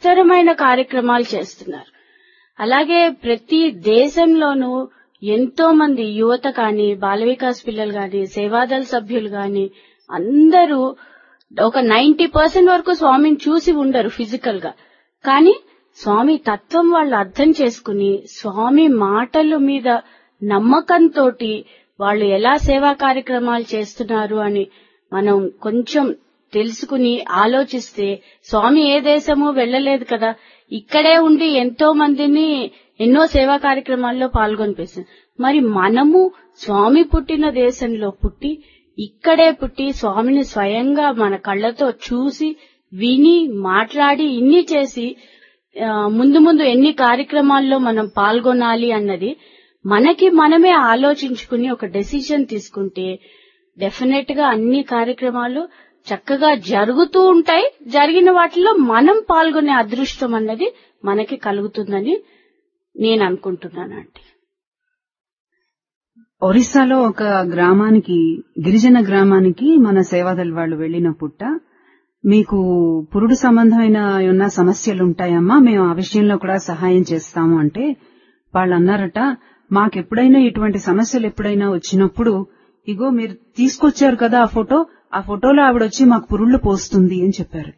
మహత్తరమైన కార్యక్రమాలు చేస్తున్నారు అలాగే ప్రతి దేశంలోనూ ఎంతో మంది యువత కానీ బాల వికాస్ పిల్లలు కానీ సేవాదళ సభ్యులు కానీ అందరూ ఒక నైన్టీ పర్సెంట్ వరకు స్వామిని చూసి ఉండరు ఫిజికల్ గా కానీ స్వామి తత్వం వాళ్ళు అర్థం చేసుకుని స్వామి మాటల మీద నమ్మకంతో వాళ్ళు ఎలా సేవా కార్యక్రమాలు చేస్తున్నారు అని మనం కొంచెం తెలుసుకుని ఆలోచిస్తే స్వామి ఏ దేశము వెళ్ళలేదు కదా ఇక్కడే ఉండి ఎంతో మందిని ఎన్నో సేవా కార్యక్రమాల్లో పాల్గొనిపిస్తుంది మరి మనము స్వామి పుట్టిన దేశంలో పుట్టి ఇక్కడే పుట్టి స్వామిని స్వయంగా మన కళ్ళతో చూసి విని మాట్లాడి ఇన్ని చేసి ఆ, ముందు ముందు ఎన్ని కార్యక్రమాల్లో మనం పాల్గొనాలి అన్నది మనకి మనమే ఆలోచించుకుని ఒక డెసిషన్ తీసుకుంటే డెఫినెట్ గా అన్ని కార్యక్రమాలు చక్కగా జరుగుతూ ఉంటాయి జరిగిన వాటిలో మనం పాల్గొనే అదృష్టం అన్నది మనకి కలుగుతుందని నేను అనుకుంటున్నానండి ఒరిస్సాలో ఒక గ్రామానికి గిరిజన గ్రామానికి మన సేవాదళ వాళ్ళు వెళ్లిన పుట్ట మీకు పురుడు సంబంధమైన ఉన్న సమస్యలు ఉంటాయమ్మా మేము ఆ విషయంలో కూడా సహాయం చేస్తాము అంటే వాళ్ళు అన్నారట మాకెప్పుడైనా ఇటువంటి సమస్యలు ఎప్పుడైనా వచ్చినప్పుడు ఇగో మీరు తీసుకొచ్చారు కదా ఆ ఫోటో ఆ ఫోటోలో ఆవిడ వచ్చి మాకు పురుళ్ళు పోస్తుంది అని చెప్పారట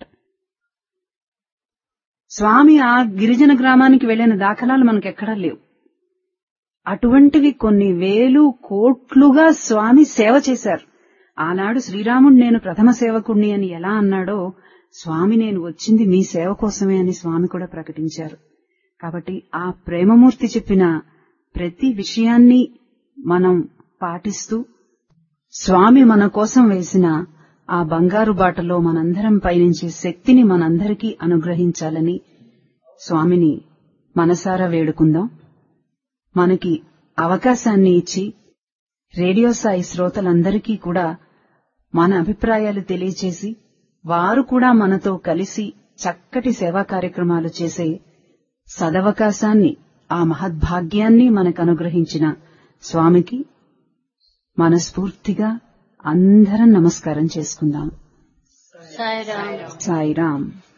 స్వామి ఆ గిరిజన గ్రామానికి వెళ్లిన దాఖలాలు మనకెక్కడా లేవు అటువంటివి కొన్ని వేలు కోట్లుగా స్వామి సేవ చేశారు ఆనాడు శ్రీరాముడు నేను ప్రథమ సేవకుణ్ణి అని ఎలా అన్నాడో స్వామి నేను వచ్చింది మీ సేవ కోసమే అని స్వామి కూడా ప్రకటించారు కాబట్టి ఆ ప్రేమమూర్తి చెప్పిన ప్రతి విషయాన్ని మనం పాటిస్తూ స్వామి మన కోసం వేసిన ఆ బంగారు బాటలో మనందరం పయనించే శక్తిని మనందరికీ అనుగ్రహించాలని స్వామిని మనసారా వేడుకుందాం మనకి అవకాశాన్ని ఇచ్చి రేడియో సాయి శ్రోతలందరికీ కూడా మన అభిప్రాయాలు తెలియచేసి వారు కూడా మనతో కలిసి చక్కటి సేవా కార్యక్రమాలు చేసే సదవకాశాన్ని ఆ మహద్భాగ్యాన్ని మనకు అనుగ్రహించిన స్వామికి మనస్ఫూర్తిగా అందరం నమస్కారం చేసుకుందాం సాయిరామ్ సాయిరాం